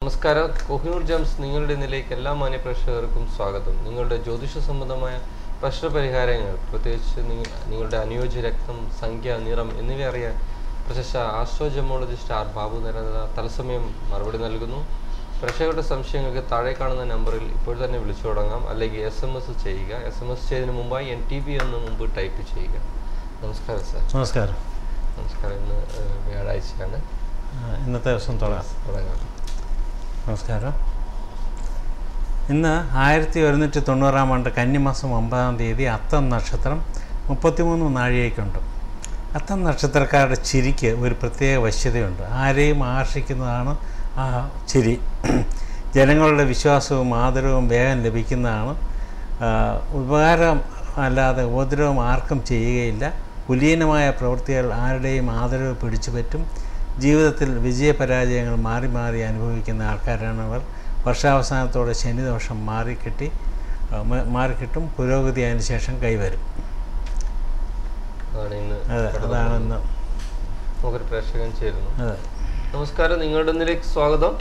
നമസ്കാരം കൊഹിനൂർ ജംസ് നിങ്ങളുടെ നിലയ്ക്ക് എല്ലാ മാന്യപ്രേക്ഷകർക്കും സ്വാഗതം നിങ്ങളുടെ ജ്യോതിഷ സംബന്ധമായ പ്രശ്നപരിഹാരങ്ങൾ പ്രത്യേകിച്ച് നിങ്ങ- നിങ്ങളുടെ അനുയോജ്യ രക്തം സംഖ്യ നിറം എന്നിവ അറിയാൻ പ്രശസ്ത ആസ്ട്രോജമോളജിസ്റ്റ് ആർ ബാബു നരേന്ദ്ര തത്സമയം മറുപടി നൽകുന്നു പ്രേക്ഷകരുടെ സംശയങ്ങൾക്ക് താഴെ കാണുന്ന നമ്പറിൽ ഇപ്പോൾ തന്നെ വിളിച്ചു തുടങ്ങാം അല്ലെങ്കിൽ എസ് എം എസ് ചെയ്യുക എസ് എം എസ് ചെയ്തതിന് മുമ്പായി എൻ ടി ബി എന്ന് മുമ്പ് ടൈപ്പ് ചെയ്യുക നമസ്കാരം സാർ നമസ്കാരം നമസ്കാരം ഇന്ന് ഏഹ്, വ്യാഴാഴ്ചയാണ് ആ, ഇന്നത്തെ ദിവസം തുടങ്ങാം തുടങ്ങാം നമസ്കാരം ഇന്ന് ആയിരത്തി ഒരുന്നൂറ്റി തൊണ്ണൂറാം ആണ്ട് കന്നിമാസം ഒമ്പതാം തീയതി അത്തം നക്ഷത്രം മുപ്പത്തിമൂന്ന് നാഴികയ്ക്കുണ്ട് അത്തം നക്ഷത്രക്കാരുടെ ചിരിക്ക് ഒരു പ്രത്യേക വശ്യതയുണ്ട് ആരെയും ആകർഷിക്കുന്നതാണ് ആ ചിരി ജനങ്ങളുടെ വിശ്വാസവും ആദരവും വേഗം ലഭിക്കുന്നതാണ് ആ, ഉപകാരം അല്ലാതെ ഉപദ്രവം ആർക്കും ചെയ്യുകയില്ല കുലീനമായ പ്രവൃത്തികൾ ആരുടെയും ആദരവ് പിടിച്ചുപറ്റും ജീവിതത്തിൽ വിജയപരാജയങ്ങൾ മാറി മാറി അനുഭവിക്കുന്ന ആൾക്കാരാണ് അവർ വർഷാവസാനത്തോടെ ശനിദോഷം മാറിക്കിട്ടി ആ, മ- മാറിക്കിട്ടും പുരോഗതി അതിന് ശേഷം കൈവരും അതാണ് ഇന്ന് അതെ അതാണ് ഇന്ന് നമുക്കൊരു പ്രേക്ഷകൻ ചേരുന്നു അതെ നമസ്കാരം നിങ്ങളുടെ ഒന്നിലേക്ക് സ്വാഗതം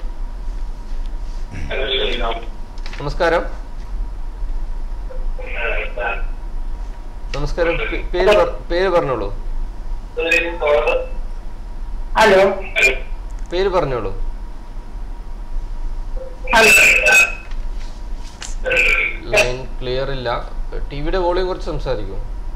നമസ്കാരം നമസ്കാരം പേ- പേര് പറ- പേര് പറഞ്ഞോളൂ ഹലോ പേര് പറഞ്ഞോളൂ ഹലോ ലൈൻ ക്ലിയർ ഇല്ല ടിവിയുടെ വോളിയം കുറച്ച് സംസാരിക്കും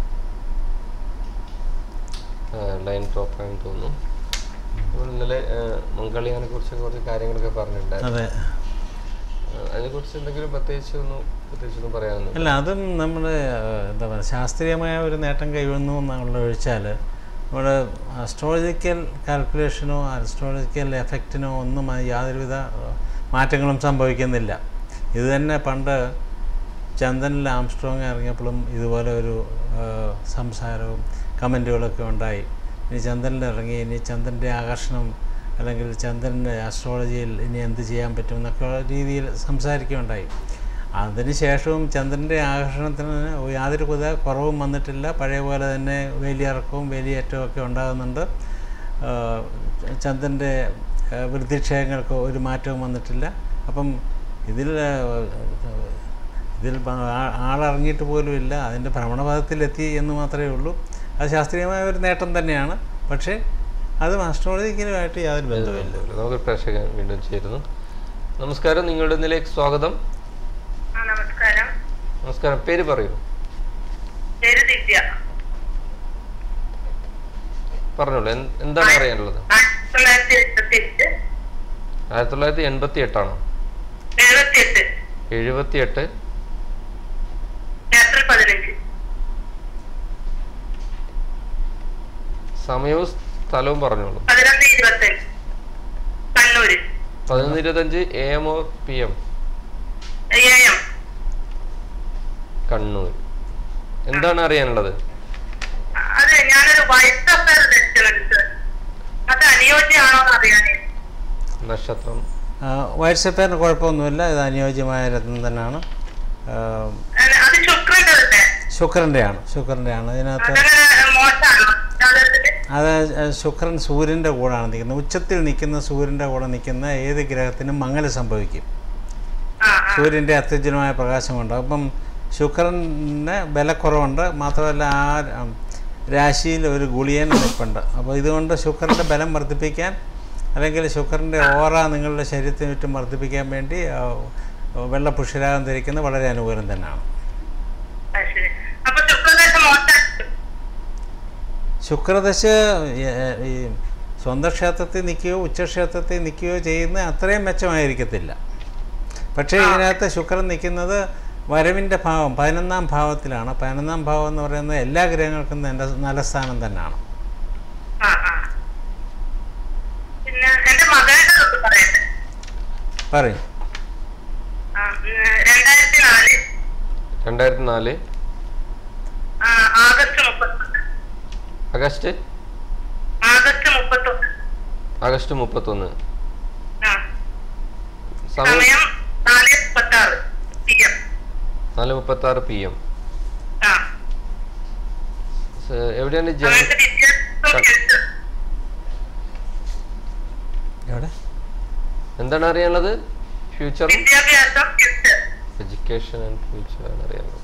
ലൈൻ ഡ്രോപ്പ് ആയെന്ന് തോന്നുന്നു നമ്മൾ ഇന്നലെ മംഗളിയാനെ കുറിച്ച് കുറച്ച് കാര്യങ്ങളൊക്കെ പറഞ്ഞിട്ടുണ്ടായിരുന്നു അതെ ഏഹ് അതിനെക്കുറിച്ച് എന്തെങ്കിലും പ്രത്യേകിച്ച് ഒന്നും പ്രത്യേകിച്ചൊന്നും പറയാനൊന്നും അല്ല അതും നമ്മൾ എന്താ പറയുക ശാസ്ത്രീയമായ ഒരു നേട്ടം കൈവന്നു എന്നുള്ള ഒഴിച്ചാൽ നമ്മുടെ അസ്ട്രോളജിക്കൽ കാൽക്കുലേഷനോ അസ്ട്രോളജിക്കൽ എഫക്റ്റിനോ ഒന്നും അത് യാതൊരുവിധ ആ, മാറ്റങ്ങളും സംഭവിക്കുന്നില്ല ഇത് തന്നെ പണ്ട് ചന്ദനിൽ ആംസ്ട്രോങ് ഇറങ്ങിയപ്പോഴും ഇതുപോലെ ഒരു ആ, സംസാരവും കമൻറ്റുകളൊക്കെ ഉണ്ടായി ഇനി ചന്ദ്രനിൽ ഇറങ്ങി ഇനി ചന്ദ്രൻ്റെ ആകർഷണം അല്ലെങ്കിൽ ചന്ദ്രൻ്റെ ആസ്ട്രോളജിയിൽ ഇനി എന്ത് ചെയ്യാൻ പറ്റും എന്നൊക്കെ രീതിയിൽ സംസാരിക്കുകയുണ്ടായി അതിനുശേഷവും ചന്ദ്രൻ്റെ ആകർഷണത്തിന് യാതൊരു വിധ കുറവും വന്നിട്ടില്ല പഴയ പോലെ തന്നെ വേലിയിറക്കവും വേലിയേറ്റവും ഒക്കെ ഉണ്ടാകുന്നുണ്ട് ആ, ചന്ദ്രൻ്റെ ആ, വൃദ്ധിക്ഷയങ്ങൾക്ക് ഒരു മാറ്റവും വന്നിട്ടില്ല അപ്പം ഇതിൽ ആ, ഇതിൽ പ- ആ- ആളറിഞ്ഞിട്ട് പോലും ഇല്ല അതിൻ്റെ ഭ്രമണപഥത്തിലെത്തി എന്ന് മാത്രമേ ഉള്ളൂ അത് ശാസ്ത്രീയമായ ഒരു നേട്ടം തന്നെയാണ് പക്ഷേ അത് ആസ്ട്രോളജിക്കലുമായിട്ട് യാതൊരു ബന്ധവുമില്ല നമുക്ക് പ്രേക്ഷകൻ വീണ്ടും ചേരുന്നു നമസ്കാരം നിങ്ങളുടെ നിലയ്ക്ക് സ്വാഗതം ആ നമസ്കാരം നമസ്കാരം പേര് പറയൂ പേര് ദിവ്യ പറഞ്ഞോളൂ എന്ത്- എന്താണ് പറയാനുള്ളത് ആയിരത്തി തൊള്ളായിരത്തി എഴുപത്തി എട്ട് ആയിരത്തി തൊള്ളായിരത്തി എൺപത്തി എട്ടാണോ എഴുപത്തി എട്ട് എഴുപത്തി എട്ട് ഏപ്രിൽ പതിനഞ്ച് സമയവും സ്ഥലവും പറഞ്ഞോളൂ പതിനൊന്ന് ഇരുപത്തഞ്ച് കണ്ണൂര് പതിനൊന്ന് ഇരുപത്തഞ്ച് A M or P M A M Kannur എന്താണ് അറിയാനുള്ളത് അതെ ഞാനൊരു വൈറ്റ് അഫയർ ടെസ്റ്റ് അത് അനുയോജ്യമാണോ എന്ന് അറിയാനേ നക്ഷത്രം വാട്സപ്പിന് കുഴപ്പമൊന്നുമില്ല ഇത് അനുയോജ്യമായ രത്നം തന്നെയാണ് ആ, അല്ല, അത് ശുക്രന്റെ തന്നെ ശുക്രൻ്റെയാണ് ശുക്രൻ്റെയാണ് ഇതിനകത്ത് അതങ്ങനെ മോശമാണോ ജാതകത്തില് അത് ശുക്രൻ സൂര്യൻ്റെ കൂടാണ് നിൽക്കുന്നത് ഉച്ചത്തിൽ നിൽക്കുന്ന സൂര്യൻ്റെ കൂടെ നിൽക്കുന്ന ഏത് ഗ്രഹത്തിനും മങ്ങൽ സംഭവിക്കും ആ ആ സൂര്യൻ്റെ അത്യുജ്വലമായ പ്രകാശമുണ്ട് അപ്പം ശുക്രന് ബലക്കുറവുണ്ട് മാത്രമല്ല ആ ഉം, രാശിയിൽ ഒരു ഗുളിയൻ നിൽപ്പുണ്ട് അപ്പോൾ ഇതുകൊണ്ട് ശുക്രൻ്റെ ബലം വർദ്ധിപ്പിക്കാൻ അല്ലെങ്കിൽ ശുക്രൻ്റെ ഓറ നിങ്ങളുടെ ശരീരത്തിന് ചുറ്റും വർദ്ധിപ്പിക്കാൻ വേണ്ടി ആ, വെള്ള പുഷ്യരാഗം ധരിക്കുന്നത് വളരെ അനുകൂലം തന്നെയാണ് അത് ശരി അപ്പൊ ശുക്രദേശം മോശം ശുക്രദശ ഏ- ഈ സ്വന്തം ക്ഷേത്രത്തിൽ നിൽക്കുകയോ ഉച്ചക്ഷേത്രത്തിൽ നിൽക്കുകയോ ചെയ്യുന്ന അത്രയും മെച്ചമായിരിക്കത്തില്ല പക്ഷേ ഇതിനകത്ത് ശുക്രൻ നിൽക്കുന്നത് വരവിൻ്റെ ഭാവം പതിനൊന്നാം ഭാവത്തിലാണ് പതിനൊന്നാം ഭാവം എന്ന് പറയുന്നത് എല്ലാ ഗ്രഹങ്ങൾക്കും നല്ല നല്ല സ്ഥാനം തന്നെയാണ് ആ ആ പിന്നെ എന്റെ മകളുടെ തൊട്ട് പറയട്ടെ പറയും ആ, ഉം, രണ്ടായിരത്തി നാല് രണ്ടായിരത്തി നാല് ആ, ആഗസ്റ്റ് മുപ്പത്തൊന്ന് ആഗസ്റ്റ് ആഗസ്റ്റ് മുപ്പത്തൊന്ന് ആഗസ്റ്റ് മുപ്പത്തൊന്ന് ആ സമയം സമയം നാല് മുപ്പത്തി ആറ് പി എം നാല് മുപ്പത്തി ആറ് പി എം ആ എവിടെയാണ് ജന സമയത്ത് വിദ്യാഭ്യാസം ക- എടുത്ത് എവിടെ എന്താണ് അറിയാനുള്ളത് ഫ്യൂച്ചറും വിദ്യാഭ്യാസം ഫ്യൂച്ചർ എഡ്യൂക്കേഷൻ ആൻഡ് ഫ്യൂച്ചർ ആണ് അറിയാനുള്ളത്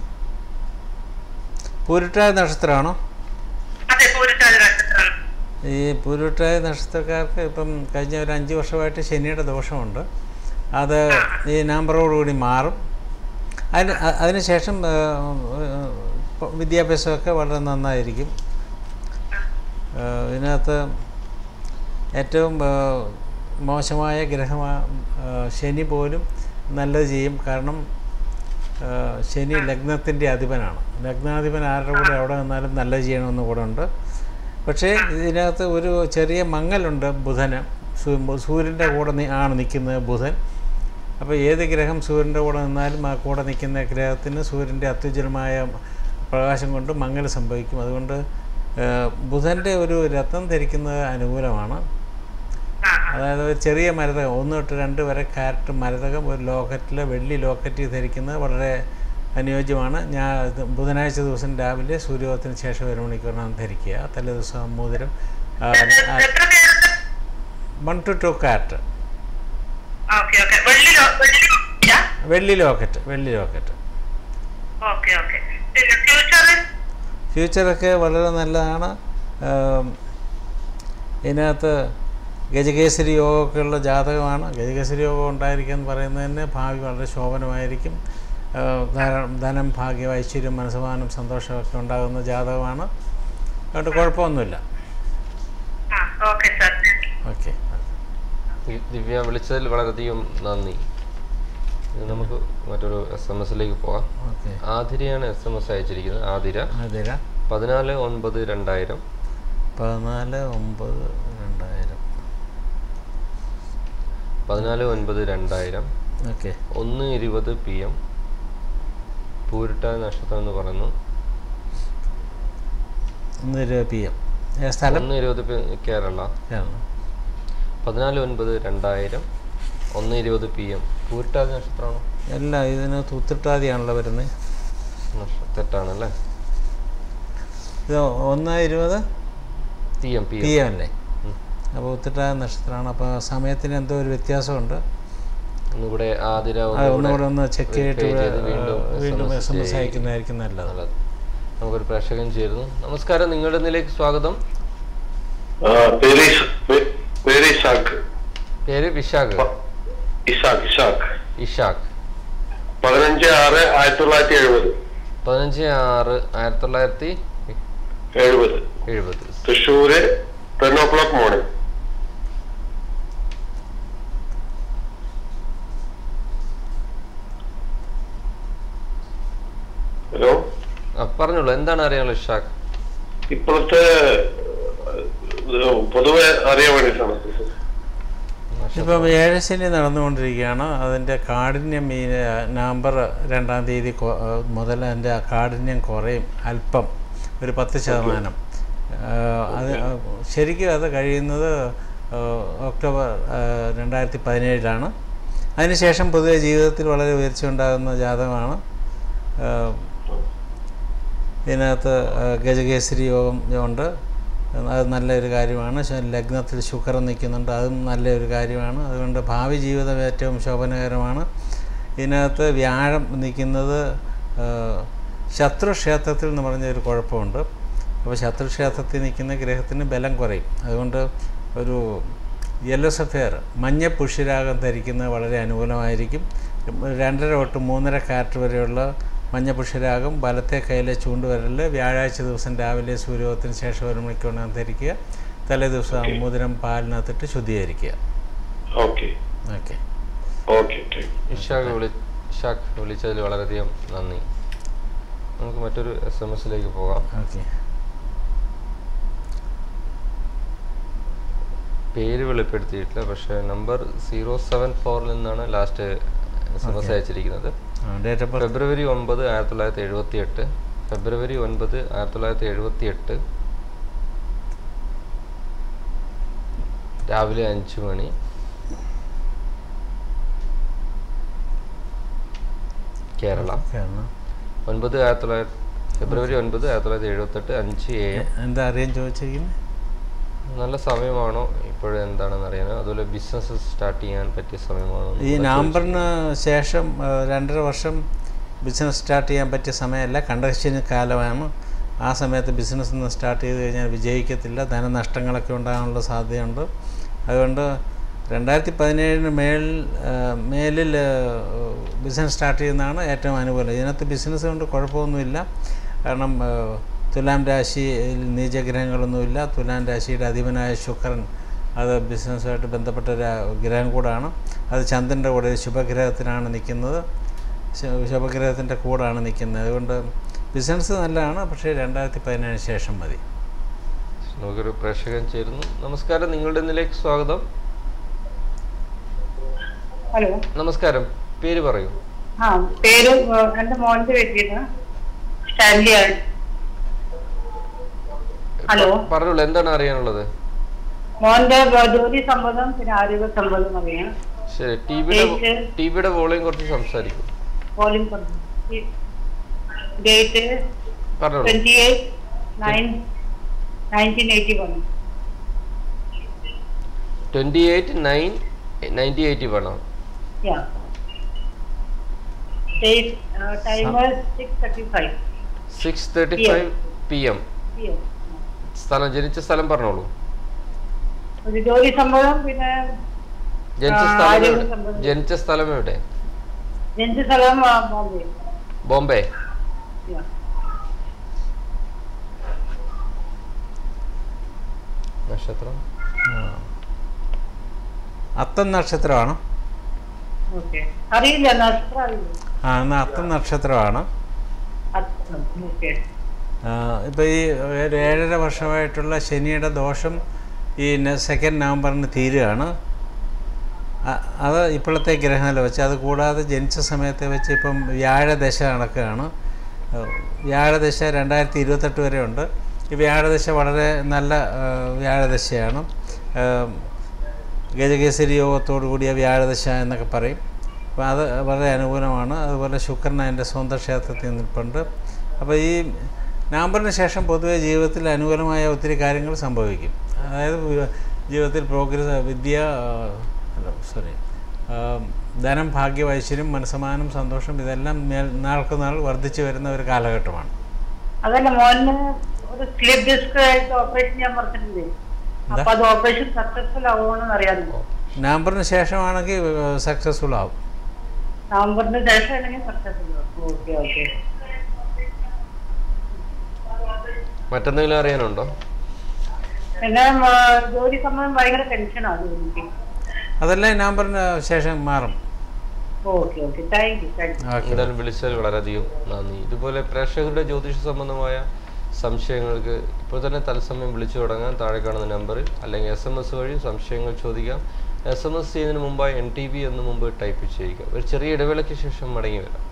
പൂരിട്ടായ നക്ഷത്രമാണോ അതെ പൂരിട്ടാതി നക്ഷത്രം ഈ പൂരിട്ടായ നക്ഷത്രക്കാർക്ക് ഇപ്പം കഴിഞ്ഞ ഒരു അഞ്ച് വർഷമായിട്ട് ശനിയുടെ ദോഷമുണ്ട് അത് ഈ നമ്പറോടുകൂടി മാറും അതിന് അ- അതിനുശേഷം ആ, ആ, വിദ്യാഭ്യാസമൊക്കെ വളരെ നന്നായിരിക്കും ആ, ഇതിനകത്ത് ഏറ്റവും ആ, മോശമായ ഗ്രഹമാ ആ, ശനി പോലും നല്ലത് ചെയ്യും കാരണം ആ, ശനി ലഗ്നത്തിൻ്റെ അധിപനാണ് ലഗ്നാധിപൻ ആരുടെ കൂടെ എവിടെ നിന്നാലും നല്ലത് ചെയ്യണമെന്ന് കൂടെ ഉണ്ട് പക്ഷേ ഇതിനകത്ത് ഒരു ചെറിയ മങ്ങലുണ്ട് ബുധന് സൂ- സൂര്യൻ്റെ കൂടെ നി- ആണ് നിൽക്കുന്നത് ബുധൻ അപ്പോൾ ഏത് ഗ്രഹം സൂര്യൻ്റെ കൂടെ നിന്നാലും ആ കൂടെ നിൽക്കുന്ന ഗ്രഹത്തിന് സൂര്യൻ്റെ അത്യുജ്വലമായ പ്രകാശം കൊണ്ട് മങ്ങൽ സംഭവിക്കും അതുകൊണ്ട് ബുധൻ്റെ ഒരു രത്നം ധരിക്കുന്നത് അനുകൂലമാണ് ആ അതായത് ഒരു ചെറിയ മരതകം ഒന്ന് തൊട്ട് രണ്ട് വരെ കാരറ്റ് മരതകം ഒരു ലോക്കറ്റിൽ വെള്ളി ലോക്കറ്റിൽ ധരിക്കുന്നത് വളരെ അനുയോജ്യമാണ് ഞാൻ ഇത് ബുധനാഴ്ച ദിവസം രാവിലെ സൂര്യോദയത്തിന് ശേഷം ഒരു മണിക്കൂറിനാണ് ധരിക്കുക തലേ ദിവസം മോതിരം എത്ര പേരുണ്ട് one two two carat okay okay വെള്ളിലോ വെള്ളിലോ വെള്ളി ലോക്കറ്റ് വെള്ളി ലോക്കറ്റ് ഓക്കെ ഓക്കെ പിന്നെ ഫ്യൂച്ചർ ഫ്യൂച്ചറൊക്കെ വളരെ നല്ലതാണ് ആം, ഇതിനകത്ത് ഗജകേസരി യോഗമൊക്കെ ഉള്ള ജാതകമാണ് ഗജകേസരി യോഗം ഉണ്ടായിരിക്കുക എന്ന് പറയുന്നത് തന്നെ ഭാവി വളരെ ശോഭനമായിരിക്കും ആ, ധാരാളം ധനം ഭാഗ്യം ഐശ്വര്യം മനസ്സമാനം സന്തോഷമൊക്കെ ഉണ്ടാകുന്ന ജാതകമാണ് അതുകൊണ്ട് കുഴപ്പമൊന്നുമില്ല ആ ഓക്കെ സാർ ഓക്കെ ദി- ദിവ്യ വിളിച്ചതിൽ വളരെയധികം നന്ദി ഇനി നമുക്ക് മറ്റൊരു എസ് എം എസിലേക്ക് പോകാം ഓക്കെ ആതിരയാണ് എസ് എം എസ് അയച്ചിരിക്കുന്നത് ആതിര അതിര പതിനാല് ഒൻപത് രണ്ടായിരം പതിനാല് ഒമ്പത് രണ്ടായിരം പതിനാല് ഒൻപത് രണ്ടായിരം ഓക്കെ ഒന്ന് ഇരുപത് പി എം പൂരിട്ട നക്ഷത്രം എന്ന് പറയുന്നു ഒന്ന് രൂപ പി എം സ്ഥലം ഒന്ന് ഇരുപത് പി കേരള കേരളം പതിനാല് ഒൻപത് രണ്ടായിരം ഒന്ന് ഇരുപത് പി എം പൂരിട്ട നക്ഷത്രമാണോ എല്ലാം ഇതിന് തുത്തിട്ടാതിയാണല്ലോ വരുന്നത് നക്ഷ- തെറ്റാണല്ലേ ഇത് ഒന്ന് ഇരുപത് P M P P M M അല്ലേ അപ്പോൾ ഉത്തിട്ടായ നക്ഷത്രമാണ് അപ്പോൾ സമയത്തിന് എന്തോ ഒരു വ്യത്യാസമുണ്ട് ഒന്നുകൂടെ ആതിര അത് ഒന്നുകൂടെ ഒന്നുകൂടെ ഒന്ന് ചെക്ക് ചെയ്തിട്ട് verify ഇവിടെ, ചെയ്ത് വീണ്ടും ആ, വീണ്ടും SMS എസ് എം എസ് ചെയ്യുക. അയക്കുന്നതായിരിക്കും നല്ലത് നല്ലത് നമുക്കൊരു പ്രേക്ഷകൻ ചേരുന്നു നമസ്കാരം നിങ്ങളുടെ നിലയ്ക്ക് സ്വാഗതം ആ, പേര് ഇസ്- പേ- പേര് ഇസാഖ് പേര് വിശാഖ് പ- ഇസാഖ് ഇസാഖ് ഇഷാഖ് പതിനഞ്ച് ആറ് ആയിരത്തി തൊള്ളായിരത്തി എഴുപത് പതിനഞ്ച് ആറ് ആയിരത്തി തൊള്ളായിരത്തി എഴുപത് എഴുപത് Thrissur ten o'clock morning hello ആ പറഞ്ഞോളൂ എന്താണ് അറിയാനുള്ളത് ഇഷാഖ് ഇപ്പോഴത്തെ ഇത് പൊതുവെ അറിയാൻ വേണ്ടിയിട്ടാണ് ഇപ്പം ഏഴശനി നടന്നുകൊണ്ടിരിക്കുകയാണ് അതിൻ്റെ കാഠിന്യം ഈ നവംബർ രണ്ടാം തീയതി കൊ- ആ, മുതൽ അതിൻ്റെ ആ കാഠിന്യം കുറയും അല്പം ഒരു പത്ത് ശതമാനം ആ, അത് ആ, ശരിക്കും അത് കഴിയുന്നത് ആ, ഒക്ടോബർ ആ, രണ്ടായിരത്തി പതിനേഴിലാണ് അതിനുശേഷം പൊതുവെ ജീവിതത്തിൽ വളരെ ഉയർച്ച ഉണ്ടാകുന്ന ജാതകമാണ് ആ, ഇതിനകത്ത് ആ, ഗജകേസരി യോഗം ഉണ്ട് അത് നല്ലൊരു കാര്യമാണ് ശ- ലഗ്നത്തിൽ ശുക്രൻ നിൽക്കുന്നുണ്ട് അതും നല്ലൊരു കാര്യമാണ് അതുകൊണ്ട് ഭാവി ജീവിതം ഏറ്റവും ശോഭനകരമാണ് ഇതിനകത്ത് വ്യാഴം നിൽക്കുന്നത് ആ, ശത്രുക്ഷേത്രത്തിൽ എന്ന് പറഞ്ഞൊരു കുഴപ്പമുണ്ട് അപ്പോൾ ശത്രുക്ഷേത്രത്തിൽ നിൽക്കുന്ന ഗ്രഹത്തിന് ബലം കുറയും അതുകൊണ്ട് ഒരു യെല്ലോ സഫയർ മഞ്ഞ പുഷ്യരാഗം ധരിക്കുന്നത് വളരെ അനുകൂലമായിരിക്കും രണ്ടര തൊട്ട് മൂന്നര കാറ്റ് വരെയുള്ള മഞ്ഞ പുഷ്യരാഗം വലത്തെ കയ്യിലെ ചൂണ്ടുവരലിൽ വ്യാഴാഴ്ച ദിവസം രാവിലെ സൂര്യോദയത്തിന് ശേഷം ഒരു മണിക്കൂറിനകം ധരിക്കുക തലേ ദിവസം മോതിരം പാലിനകത്തിട്ട് ശുദ്ധീകരിക്കുക okay okay okay thank Ishaq വിളി ഇഷാഖ് വിളിച്ചതിൽ വളരെയധികം നന്ദി നമുക്ക് മറ്റൊരു എസ് എം എസിലേക്ക് പോകാം ഓക്കെ പേര് വെളിപ്പെടുത്തിയിട്ടില്ല പക്ഷേ നമ്പർ സീറോ സെവൻ ഫോറിൽ നിന്നാണ് ലാസ്റ്റ് എസ് എം എസ് അയച്ചിരിക്കുന്നത് ഡേറ്റ് ഓഫ് ബർത്ത് ഫെബ്രുവരി ഒമ്പത് ആയിരത്തി തൊള്ളായിരത്തി എഴുപത്തി എട്ട് ഫെബ്രുവരി ഒൻപത് ആയിരത്തി തൊള്ളായിരത്തി എഴുപത്തി എട്ട് രാവിലെ അഞ്ച് മണി കേരള കേരളം ഒൻപത് ആയിരത്തി തൊള്ളായിരത്തി ഫെബ്രുവരി ഒൻപത് ആയിരത്തി തൊള്ളായിരത്തി എഴുപത്തെട്ട് അഞ്ച് എ എം എന്താ അറിയാൻ ചോദിച്ചിരിക്കുന്നത് നല്ല സമയമാണോ എപ്പോഴും എന്താണെന്ന് അറിയാനോ അതുപോലെ ബിസിനസ് സ്റ്റാർട്ട് ചെയ്യാൻ പറ്റിയ സമയമാണോ ഈ നവംബറിന് ശേഷം ആ, രണ്ടര വർഷം ബിസിനസ് സ്റ്റാർട്ട് ചെയ്യാൻ പറ്റിയ സമയമല്ല കണ്ടക്ഷന് കാലമാണ് ആ സമയത്ത് ബിസിനസ് ഒന്ന് സ്റ്റാർട്ട് ചെയ്ത് കഴിഞ്ഞാൽ വിജയിക്കത്തില്ല ധനനഷ്ടങ്ങളൊക്കെ ഉണ്ടാകാനുള്ള സാധ്യതയുണ്ട് അതുകൊണ്ട് രണ്ടായിരത്തി പതിനേഴിന് മേൽ ആ, മേലിൽ ബിസിനസ് സ്റ്റാർട്ട് ചെയ്യുന്നതാണ് ഏറ്റവും അനുകൂലം ഇതിനകത്ത് ബിസിനസ് കൊണ്ട് കുഴപ്പമൊന്നുമില്ല കാരണം ആ, തുലാം രാശിയിൽ നീചഗ്രഹങ്ങളൊന്നുമില്ല തുലാം രാശിയുടെ അധിപനായ ശുക്രൻ അത് ബിസിനസ്സുമായിട്ട് ബന്ധപ്പെട്ട ഒരു ഗ്രഹം കൂടാണ് അത് ചന്ദ്രൻ്റെ കൂടെ ഒരു ശുഭഗ്രഹത്തിനാണ് നിൽക്കുന്നത് ശ- ശുഭഗ്രഹത്തിൻ്റെ കൂടാണ് നിൽക്കുന്നത് അതുകൊണ്ട് ബിസിനസ് നല്ലതാണ് പക്ഷേ രണ്ടായിരത്തി പതിനേഴിന് ശേഷം മതി നമുക്കൊരു പ്രേക്ഷകൻ ചേരുന്നു നമസ്കാരം നിങ്ങളുടെ ഇതിലേക്ക് സ്വാഗതം ഹലോ നമസ്കാരം പേര് പറയൂ ആ പേര് ഏ, എന്റെ മോന്റെ പേര് സ്റ്റാൻലി ആണ് ഹലോ. പ- പറഞ്ഞോളൂ എന്താണ് അറിയാനുള്ളത് മോന്റെ ഏ, ജോലി സമ്മതം പിന്നെ ആരോഗ്യ സമ്മതം അറിയാം ശരി ടി വിയുടെ ഡേറ്റ്? ടി വിയുടെ വോളിയം കുറച്ച് സംസാരിക്കും പോളിംഗ് ഡേറ്റ് പറഞ്ഞോളൂ twenty eight nine nineteen eighty one twenty eight nine ninety eighty വേണം yeah date timer six thirty five six thirty five P M സ്ഥലം ജനിച്ച സ്ഥലം പറഞ്ഞോളൂ ഒരു ജോലി സമ്മതം പിന്നെ ജനിച്ച ആ, സ്ഥലം ആരോഗ്യ എവിടെ സംബന്ധം. ജനിച്ച സ്ഥലം എവിടെ ജനിച്ച സ്ഥലം ആ, ബോംബെ ബോംബെ യാ നക്ഷത്രം ആ. അത്തം നക്ഷത്രമാണ് ഓക്കെ അറിയില്ല നഷ്ടം അറിയില്ല ആ എന്നാൽ അത്തം നക്ഷത്രമാണ് ഓക്കെ ഇപ്പോൾ ഈ ഒരു ഏഴര വർഷമായിട്ടുള്ള ശനിയുടെ ദോഷം ഈ സെക്കൻഡ് നവംബറിന് തീരുകയാണ് അ- അത് ഇപ്പോഴത്തെ ഗ്രഹനില വെച്ച് അത് കൂടാതെ ജനിച്ച സമയത്തെ വെച്ച് ഇപ്പം വ്യാഴദശ നടക്കുകയാണ് ഏഹ് വ്യാഴദശ രണ്ടായിരത്തി ഇരുപത്തെട്ട് വരെ ഉണ്ട് ഈ വ്യാഴദശ വളരെ നല്ല ഏഹ് വ്യാഴദശയാണ് ഏഹ് ഗജകേസരി യോഗത്തോടു കൂടിയ വ്യാഴദശ എന്നൊക്കെ പറയും അപ്പോൾ അത് വളരെ അനുകൂലമാണ് അതുപോലെ ശുക്രൻ അതിൻ്റെ സ്വന്തം ക്ഷേത്രത്തിൽ നിൽപ്പുണ്ട് അപ്പോൾ ഈ നവംബറിന് ശേഷം പൊതുവെ ജീവിതത്തിൽ അനുകൂലമായ ഒത്തിരി കാര്യങ്ങൾ സംഭവിക്കും അതായത് വി- ജീവിതത്തിൽ പ്രോഗ്രസ് വിദ്യ സോറി ധനം ഭാഗ്യം ഐശ്വര്യം മനസ്സമാനം സന്തോഷം ഇതെല്ലാം മേൽ നാൾക്ക് നാൾ വർദ്ധിച്ചു വരുന്ന ഒരു കാലഘട്ടമാണ് അതല്ല മോന് ഒരു സ്ലിപ്പ് ഡിസ്ക് ആയിട്ട് ഓപ്പറേഷൻ ചെയ്യാൻ പറഞ്ഞിട്ടുണ്ട് എന്താ? അപ്പൊ അത് ഓപ്പറേഷൻ സക്സസ്ഫുൾ ആവുമെന്ന് അറിയാമോ നവംബറിന് ശേഷമാണെങ്കിൽ സക്സസ്ഫുൾ ആവും നവംബറിന് ശേഷം ആണെങ്കിൽ സക്സസ്ഫുൾ ആവും ഓക്കെ ഓക്കെ മറ്റെന്തെങ്കിലും അറിയാനുണ്ടോ പിന്നെ ആ, ജോലി സംബന്ധം ഭയങ്കര ടെൻഷനാണ് എനിക്ക് അതെല്ലാം നവംബറിന് ശേഷം മാറും okay okay thank you thank you okay എന്തായാലും വിളിച്ചതിൽ വളരെയധികം നന്ദി ഇതുപോലെ പ്രേക്ഷകരുടെ ജ്യോതിഷ സംബന്ധമായ സംശയങ്ങൾക്ക് ഇപ്പോൾ തന്നെ തത്സമയം വിളിച്ചു തുടങ്ങാൻ താഴെ കാണുന്ന നമ്പറിൽ അല്ലെങ്കിൽ എസ് എം എസ് വഴി സംശയങ്ങൾ ചോദിക്കാം എസ് എം എസ് ചെയ്യുന്നതിന് മുമ്പായി എൻ ടി വി എന്ന് മുമ്പ് ടൈപ്പ് ചെയ്യുക ഒരു ചെറിയ ഇടവേളയ്ക്ക് ശേഷം മടങ്ങി വരാം